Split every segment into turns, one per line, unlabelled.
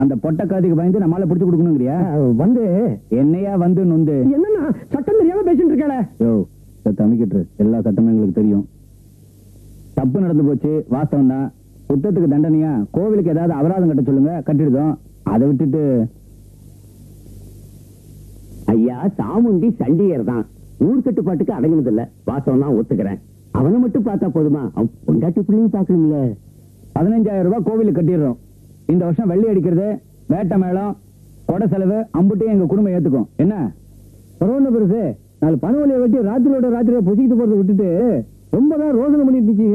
அந்த பொட்டக்காதிக்கு பயந்து நம்மளால பிடிச்சு கொடுக்கணுங்கிறியா
வந்து
என்னையா வந்து நொந்து
என்னன்னா சட்டம் தெரியாம பேசிட்டு இருக்கல
யோ தமிக்கிட்டு எல்லா சட்டமும் எங்களுக்கு தெரியும் தப்பு நடந்து போச்சு வாஸ்தவம் தான் குற்றத்துக்கு தண்டனையா கோவிலுக்கு ஏதாவது அபராதம் கட்ட சொல்லுங்க கட்டிடுதோம் அதை விட்டுட்டு
ஐயா சாமுண்டி சண்டிகர் தான் ஊர் கட்டுப்பாட்டுக்கு அடங்கினது இல்ல வாசம் தான் ஒத்துக்கிறேன் அவனை மட்டும் பார்த்தா போதுமா அவன் பொண்டாட்டி பிள்ளையும் பாக்கணும்ல
பதினஞ்சாயிரம் ரூபாய் கோவிலுக்கு கட்டிடுறோம் இந்த வருஷம் வெள்ளி அடிக்கிறது வேட்டை மேளம் கொடை செலவு அம்புட்டையும் எங்க குடும்பம் ஏத்துக்கும் என்ன பரவாயில்ல பெருசு நாலு பணவழியை வெட்டி ராத்திரியோட ராத்திரியை பொசிக்கிட்டு போறதை விட்டுட்டு ரொம்ப தான் ரோதனை பண்ணிட்டு இருக்கீங்க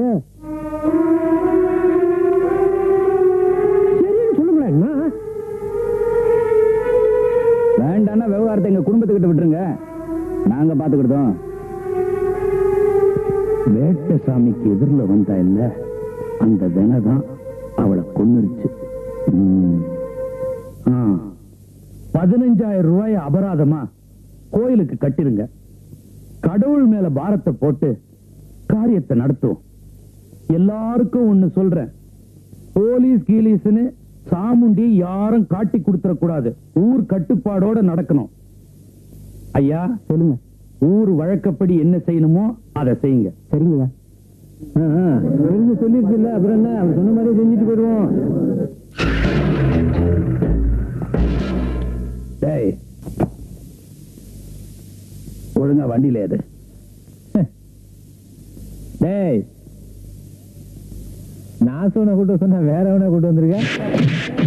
சரின்னு சொல்லுங்களேன்
வேண்டாம்னா விவகாரத்தை எங்க குடும்பத்துக்கிட்ட விட்டுருங்க நாங்க பாத்துக்கிட்டோம் வேட்டசாமிக்கு எதிரில் வந்தா இல்ல அந்த வினைதான் அவளை கொன்னுருச்சு ம். ஆ. பதினஞ்சாயிரம் ரூபாய் அபராதமா கோயிலுக்கு கட்டிருங்க கடவுள் மேல பாரத்தை போட்டு காரியத்தை நடத்துவோம் எல்லாருக்கும் ஒண்ணு சொல்றேன் போலீஸ் கீலீஸ்னு சாமுண்டி யாரும் காட்டி கொடுத்துட கூடாது ஊர் கட்டுப்பாடோட நடக்கணும் ஐயா சொல்லுங்க ஊர் வழக்கப்படி என்ன செய்யணுமோ அதை செய்யுங்க
சரிங்க
சொல்லிருச்சு இல்ல அப்புறம் என்ன அவர் சொன்ன மாதிரி செஞ்சுட்டு போயிடுவோம் டேய் ஒழுங்கா வண்டியில ஏது டேய் நான் சொன்ன கூட்டம் சொன்ன வேற எவனை கூட்டு வந்திருக்கேன்